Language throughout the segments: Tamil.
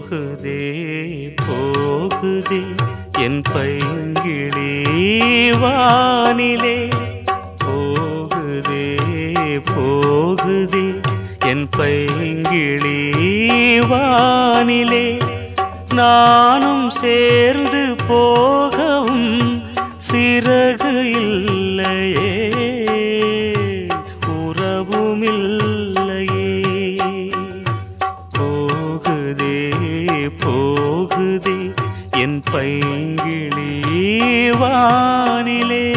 போகுதே போகுதே என் பைங்கிளி வானிலே போகுதே போகுதே என் பைங்கிளி வானிலே நானும் சேர்ந்து போகவும் சிறகு இல்லையே உறவும் இல்லையே போகுதே போகுதே என் பைங்கிளி வானிலே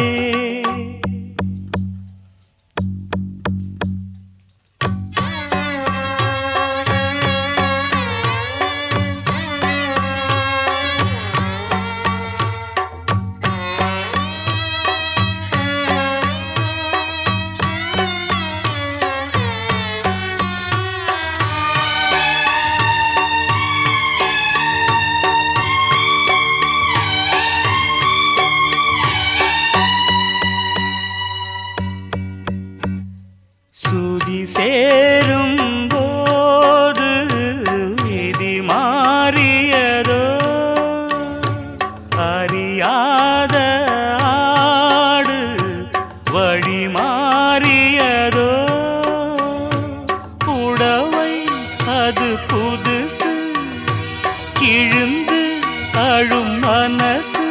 சுதி சேரும் போது விதி மாறியதோ அறியாத ஆடு வழி மாறியதோ புடவை அது புதுசு கிழிந்து அழும் மனசு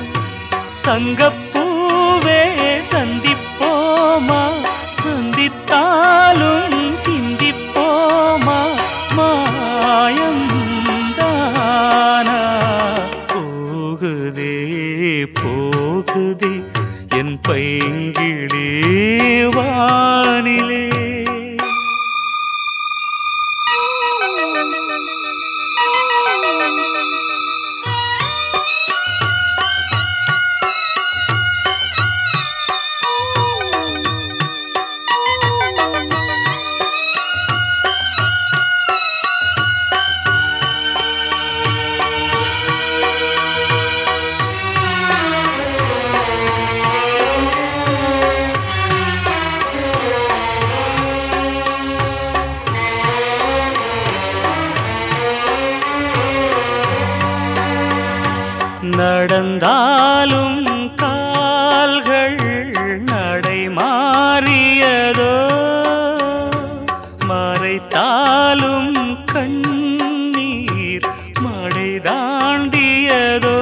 தங்கப்பூவே சந்திப்போமா சந்தித்தாலும் சிந்திப்போமா மாயம் தானா போகுதே போகுதே என் பைங்கிளி வானிலே நடந்தாலும் கால்கள் நடை மாறியதோ மறைத்தாலும் கண்ணீர் மடை தாண்டியதோ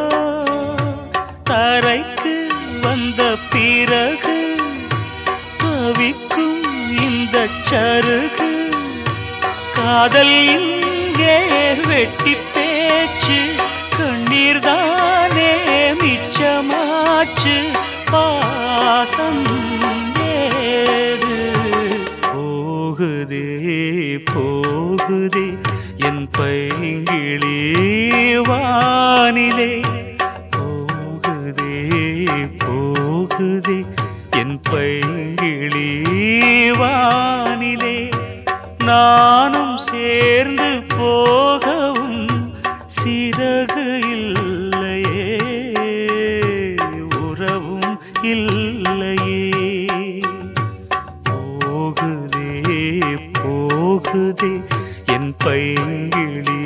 தரைக்கு வந்த பிறகு தவிக்கும் இந்த சருகு காதல் இங்கே வெட்டி பேச்சு கண்ணீர் தானே மிச்சமாச்சு பாசம் ஏது போகுதே போகுதே என் பைங்கிளி வானிலே போகுதே போகுதே என் பைங்கிளி வானிலே நானும் சேர்ந்து போகவும் சிறகு இல்லையே உறவும் இல்லையே போகுதே போகுதே என் பைங்கிளி